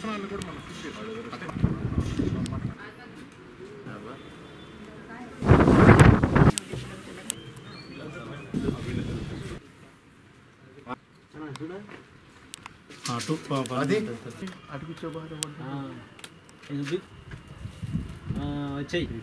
విత్తనాలను కూడా మనం తీసేయాలి. అదే. అటు అది అటుకు ఇది వచ్చాయి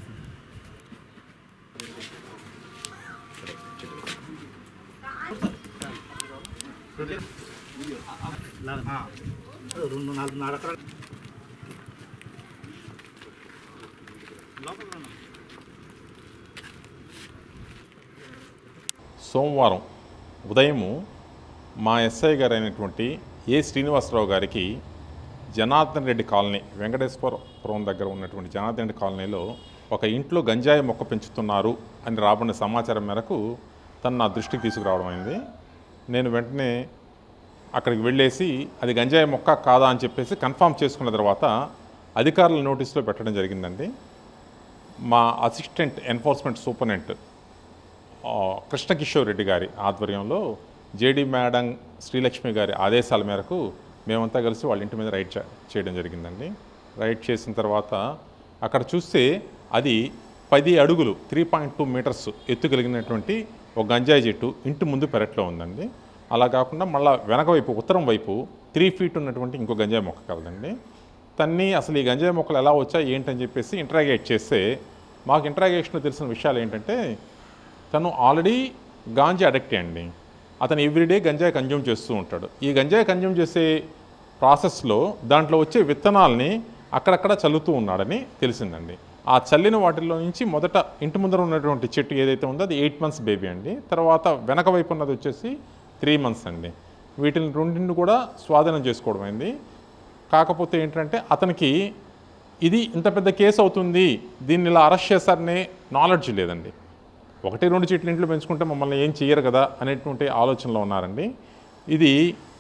రెండు నాలుగు నాలుగు సోమవారం ఉదయము మా ఎస్ఐ గారు అయినటువంటి ఏ శ్రీనివాసరావు గారికి జనార్దన్ రెడ్డి కాలనీ వెంకటేశ్వరపురం దగ్గర ఉన్నటువంటి జనార్దన్ రెడ్డి కాలనీలో ఒక ఇంట్లో గంజాయి మొక్క పెంచుతున్నారు అని రాబడిన సమాచారం మేరకు తను నా దృష్టికి తీసుకురావడం అయింది నేను వెంటనే అక్కడికి వెళ్ళేసి అది గంజాయి మొక్క కాదా అని చెప్పేసి కన్ఫామ్ చేసుకున్న తర్వాత అధికారుల నోటీసులో పెట్టడం జరిగిందండి మా అసిస్టెంట్ ఎన్ఫోర్స్మెంట్ సూపరింటెండెంట్ ఆ, కృష్ణకిషోర్ రెడ్డి గారి ఆధ్వర్యంలో జేడి మేడం శ్రీలక్ష్మి గారి ఆదేశాల మేరకు మేమంతా కలిసి వాళ్ళ ఇంటి మీద రైడ్ చే- చేయడం జరిగిందండి రైడ్ చేసిన తర్వాత అక్కడ చూస్తే అది పది అడుగులు త్రీ పాయింట్ టూ మీటర్స్ ఎత్తు కలిగినటువంటి ఒక గంజాయి చెట్టు ఇంటి ముందు పెరట్లో ఉందండి అలా కాకుండా మళ్ళా వెనక వైపు ఉత్తరం వైపు త్రీ ఫీట్ ఉన్నటువంటి ఇంకో గంజాయి మొక్క కలదండి తన్ని అసలు ఈ గంజాయి మొక్కలు ఎలా వచ్చాయి ఏంటని చెప్పేసి ఇంటరాగేట్ చేస్తే మాకు ఇంటరాగేషన్లో తెలిసిన విషయాలు ఏంటంటే తను ఆల్రెడీ గాంజా అడిక్ట్ అండి అతను ఎవ్రీడే గంజాయి కన్జ్యూమ్ చేస్తూ ఉంటాడు ఈ గంజాయి కన్జ్యూమ్ చేసే ప్రాసెస్లో దాంట్లో వచ్చే విత్తనాల్ని అక్కడక్కడ చల్లుతూ ఉన్నాడని తెలిసిందండి ఆ చల్లిన వాటిల్లో నుంచి మొదట ఇంటి ముందర ఉన్నటువంటి చెట్టు ఏదైతే ఉందో అది ఎయిట్ మంత్స్ బేబీ అండి తర్వాత వెనక వైపు ఉన్నది వచ్చేసి త్రీ మంత్స్ అండి వీటిని రెండింటిని కూడా స్వాధీనం చేసుకోవడం అయింది కాకపోతే ఏంటంటే అతనికి ఇది ఇంత పెద్ద కేసు అవుతుంది దీన్ని ఇలా అరెస్ట్ చేస్తారనే నాలెడ్జ్ లేదండి ఒకటి రెండు చెట్లు ఇంట్లో పెంచుకుంటే మమ్మల్ని ఏం చేయరు కదా అనేటువంటి ఆలోచనలో ఉన్నారండి ఇది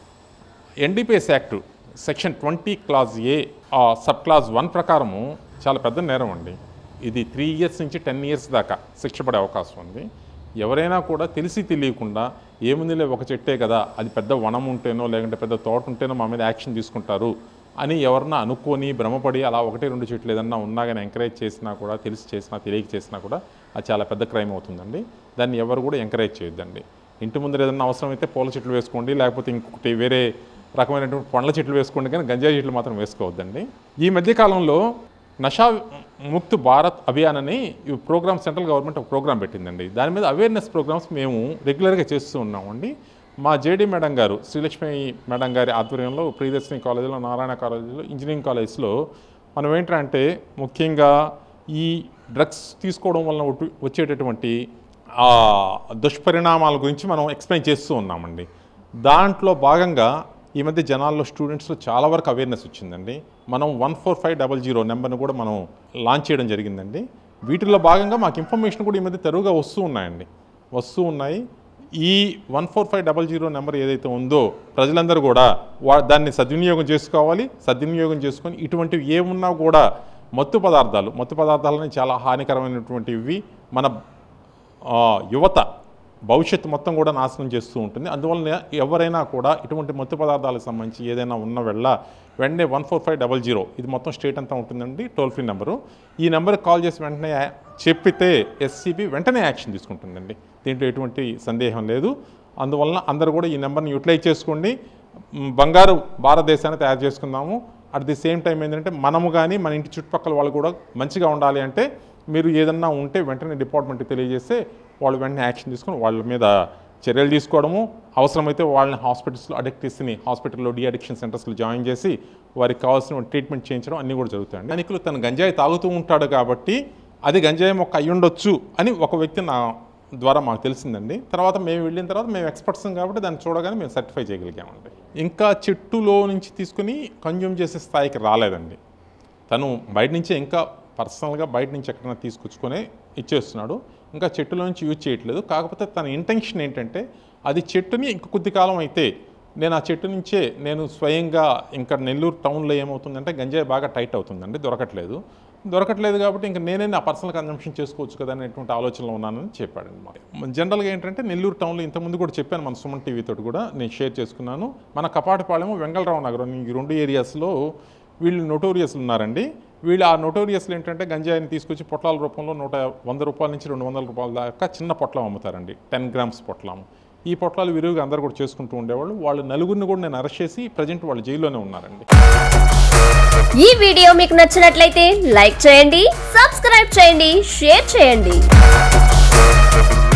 NDPS act section twenty clause A ఆ సబ్ క్లాజ్ వన్ ప్రకారము చాలా పెద్ద నేరం అండి ఇది త్రీ ఇయర్స్ నుంచి టెన్ ఇయర్స్ దాకా శిక్ష పడే అవకాశం ఉంది ఎవరైనా కూడా తెలిసి తెలియకుండా ఏముందిలే ఒక చెట్టే కదా అది పెద్ద వనం ఉంటేనో లేకుంటే పెద్ద తోట ఉంటేనో మా మీద యాక్షన్ తీసుకుంటారు అని ఎవరన్నా అనుకొని భ్రమపడి అలా ఒకటి రెండు చెట్లు ఏదన్నా ఉన్నా కానీ ఎంకరేజ్ చేసినా కూడా తెలిసి చేసినా తెలియక చేసినా కూడా అది చాలా పెద్ద క్రైమ్ అవుతుందండి దాన్ని ఎవరు కూడా ఎంకరేజ్ చేయొద్దండి ఇంటి ముందర ఏదన్నా అవసరమైతే పూల చెట్లు వేసుకోండి లేకపోతే ఇంకొకటి వేరే రకమైనటువంటి పండ్ల చెట్లు వేసుకోండి కానీ గంజాయి చెట్లు మాత్రం వేసుకోవద్దండి ఈ మధ్యకాలంలో నషా ముక్త్ భారత్ అభియాన్ అని ఈ ప్రోగ్రామ్ సెంట్రల్ గవర్నమెంట్ ఒక ప్రోగ్రామ్ పెట్టిందండి దాని మీద అవేర్నెస్ ప్రోగ్రామ్స్ మేము రెగ్యులర్గా చేస్తూ ఉన్నామండి మా జేడీ మేడం గారు శ్రీలక్ష్మి మేడం గారి ఆధ్వర్యంలో ప్రియదర్శిని కాలేజీలో నారాయణ కాలేజీలో ఇంజనీరింగ్ కాలేజ్లో మనం ఏంటంటే ముఖ్యంగా ఈ డ్రగ్స్ తీసుకోవడం వలన ఒట్టు- వచ్చేటటువంటి ఆ దుష్పరిణామాల గురించి మనం ఎక్స్ప్లెయిన్ చేస్తూ ఉన్నామండి దాంట్లో భాగంగా ఈ మధ్య జనాల్లో స్టూడెంట్స్లో చాలా వరకు అవేర్నెస్ వచ్చిందండి మనం one four five double zero నెంబర్ని కూడా మనం లాంచ్ చేయడం జరిగిందండి వీటిల్లో భాగంగా మాకు ఇన్ఫర్మేషన్ కూడా ఈ మధ్య తెరువుగా వస్తూ ఉన్నాయండి వస్తూ ఉన్నాయి ఈ one four five double zero number ఏదైతే ఉందో ప్రజలందరూ కూడా వా దాన్ని సద్వినియోగం చేసుకోవాలి సద్వినియోగం చేసుకొని ఇటువంటివి ఏమున్నా కూడా మత్తు పదార్థాలు మత్తు పదార్థాలని చాలా హానికరమైనటువంటివి మన ఆ, యువత భవిష్యత్తు మొత్తం కూడా నాశనం చేస్తూ ఉంటుంది అందువలన ఎవరైనా కూడా ఇటువంటి మత్తు పదార్థాలకు సంబంధించి ఏదైనా ఉన్న వెళ్ళ వెంటనే one four five double zero ఇది మొత్తం స్టేట్ అంతా ఉంటుందండి టోల్ ఫ్రీ నెంబరు ఈ నెంబర్కి కాల్ చేసి వెంటనే యా- చెప్పితే ఎస్సీబీ వెంటనే యాక్షన్ తీసుకుంటుందండి దీంట్లో ఎటువంటి సందేహం లేదు అందువలన అందరూ కూడా ఈ నెంబర్ని యూటిలైజ్ చేసుకోండి మ్, బంగారు భారతదేశాన్ని తయారు చేసుకుందాము అట్ ది సేమ్ టైం ఏంటంటే మనము కానీ మన ఇంటి చుట్టుపక్కల వాళ్ళు కూడా మంచిగా ఉండాలి అంటే మీరు ఏదన్నా ఉంటే వెంటనే డిపార్ట్మెంట్కి తెలియజేస్తే వాళ్ళు వెంటనే యాక్షన్ తీసుకొని వాళ్ళ మీద చర్యలు తీసుకోవడము అవసరమైతే వాళ్ళని హాస్పిటల్స్లో అడిక్టిస్ని హాస్పిటల్లో డి అడిక్షన్ సెంటర్స్లో జాయిన్ చేసి వారికి కావాల్సిన ట్రీట్మెంట్ చేయించడం అన్నీ కూడా జరుగుతాయండి స్థానికులు తను గంజాయి తాగుతూ ఉంటాడు కాబట్టి అది గంజాయి మొక్క అయి ఉండొచ్చు అని ఒక వ్యక్తి నా ద్వారా మాకు తెలిసిందండి తర్వాత మేము వెళ్ళిన తర్వాత మేము ఎక్స్పర్ట్స్ కాబట్టి దాన్ని చూడగానే మేము సర్టిఫై చేయగలిగామండి ఇంకా చెట్టులో నుంచి తీసుకుని కన్జ్యూమ్ చేసే స్థాయికి రాలేదండి తను బయట నుంచే ఇంకా పర్సనల్గా బయట నుంచి ఎక్కడైనా తీసుకొచ్చుకొని ఇచ్చేస్తున్నాడు ఇంకా చెట్టులో నుంచి యూజ్ చేయట్లేదు కాకపోతే తన ఇంటెన్షన్ ఏంటంటే అది చెట్టుని ఇంక కొద్ది కాలం అయితే నేను ఆ చెట్టు నుంచే నేను స్వయంగా ఇంకా నెల్లూరు టౌన్లో ఏమవుతుందంటే గంజాయి బాగా టైట్ అవుతుందండి దొరకట్లేదు దొరకట్లేదు కాబట్టి ఇంకా నేనే నా పర్సనల్ కన్జంప్షన్ చేసుకోవచ్చు కదా అనేటువంటి ఆలోచనలో ఉన్నానని చెప్పాడండి మాకు జనరల్గా ఏంటంటే నెల్లూరు టౌన్లో ఇంతకుముందు కూడా చెప్పాను మన సుమన్ టీవీ తోటి కూడా నేను షేర్ చేసుకున్నాను మన కపాటపాలెము వెంగళరావు నగరం ఈ రెండు ఏరియాస్లో వీళ్ళు నొటోరియస్లు ఉన్నారండి వీళ్ళు ఆ నొటోరియస్లు ఏంటంటే గంజాయిని తీసుకొచ్చి పొట్లాల రూపంలో నూట వంద రూపాయల నుంచి రెండు వందల రూపాయల దాకా చిన్న పొట్లం అమ్ముతారండి టెన్ గ్రామ్స్ పొట్లం ఈ పొట్లాలు విరివిగా అందరూ కూడా చేసుకుంటూ ఉండేవాళ్ళు వాళ్ళు నలుగురిని కూడా నేను అరెస్ట్ చేసి ప్రజెంట్ వాళ్ళు జైల్లోనే ఉన్నారండి ఈ వీడియో మీకు నచ్చినట్లయితే లైక్ చేయండి సబ్స్క్రైబ్ చేయండి షేర్ చేయండి